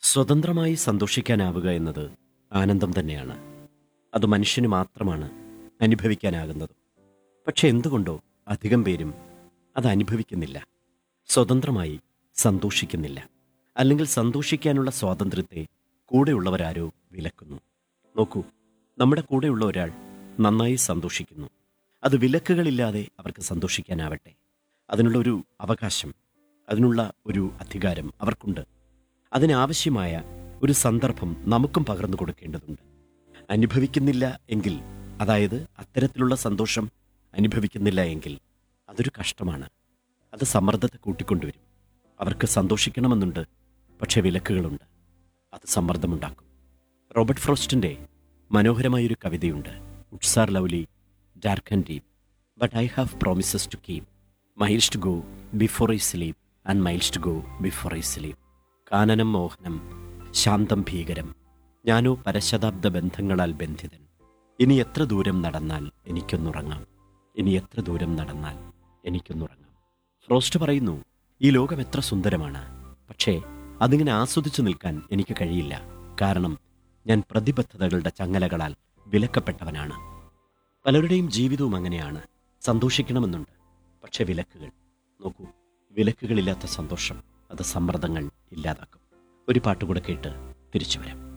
സ്വതന്ത്രമായി സന്തോഷിക്കാനാവുക എന്നത് ആനന്ദം തന്നെയാണ് അത് മനുഷ്യന് മാത്രമാണ് അനുഭവിക്കാനാകുന്നത് പക്ഷെ എന്തുകൊണ്ടോ അധികം പേരും അത് അനുഭവിക്കുന്നില്ല സ്വതന്ത്രമായി സന്തോഷിക്കുന്നില്ല അല്ലെങ്കിൽ സന്തോഷിക്കാനുള്ള സ്വാതന്ത്ര്യത്തെ കൂടെയുള്ളവരാരോ വിലക്കുന്നു നോക്കൂ നമ്മുടെ കൂടെയുള്ള ഒരാൾ നന്നായി സന്തോഷിക്കുന്നു അത് വിലക്കുകളില്ലാതെ അവർക്ക് സന്തോഷിക്കാനാവട്ടെ അതിനുള്ള ഒരു അവകാശം അതിനുള്ള ഒരു അധികാരം അവർക്കുണ്ട് അതിനാവശ്യമായ ഒരു സന്ദർഭം നമുക്കും പകർന്നു കൊടുക്കേണ്ടതുണ്ട് അനുഭവിക്കുന്നില്ല എങ്കിൽ അതായത് അത്തരത്തിലുള്ള സന്തോഷം അനുഭവിക്കുന്നില്ല എങ്കിൽ അതൊരു കഷ്ടമാണ് അത് സമ്മർദ്ദത്തെ കൂട്ടിക്കൊണ്ടുവരും അവർക്ക് സന്തോഷിക്കണമെന്നുണ്ട് പക്ഷേ വിലക്കുകളുണ്ട് അത് സമ്മർദ്ദമുണ്ടാക്കും റോബർട്ട് ഫ്രോസ്റ്റിൻ്റെ മനോഹരമായൊരു കവിതയുണ്ട് woods are lovely dark and deep but I have promises to keep miles to go before I sleep and miles to go before I sleep കാനനം മോഹനം ശാന്തം ഭീകരം ഞാനോ പരശതാബ്ദ ബന്ധങ്ങളാൽ ബന്ധിതൻ ഇനി എത്ര ദൂരം നടന്നാൽ എനിക്കൊന്നുറങ്ങാം ഇനി എത്ര ദൂരം നടന്നാൽ എനിക്കൊന്നുറങ്ങാം ഫ്രോസ്റ്റ് പറയുന്നു ഈ ലോകം എത്ര സുന്ദരമാണ് പക്ഷേ അതിങ്ങനെ ആസ്വദിച്ചു നിൽക്കാൻ എനിക്ക് കഴിയില്ല കാരണം ഞാൻ പ്രതിബദ്ധതകളുടെ ചങ്ങലകളാൽ വിലക്കപ്പെട്ടവനാണ് പലരുടെയും ജീവിതവും അങ്ങനെയാണ് സന്തോഷിക്കണമെന്നുണ്ട് പക്ഷെ വിലക്കുകൾ നോക്കൂ വിലക്കുകളില്ലാത്ത സന്തോഷം അത് സമ്മർദ്ദങ്ങൾ ഇല്ലാതാക്കും ഒരു പാട്ടുകൂടെ കേട്ട് തിരിച്ചു വരാം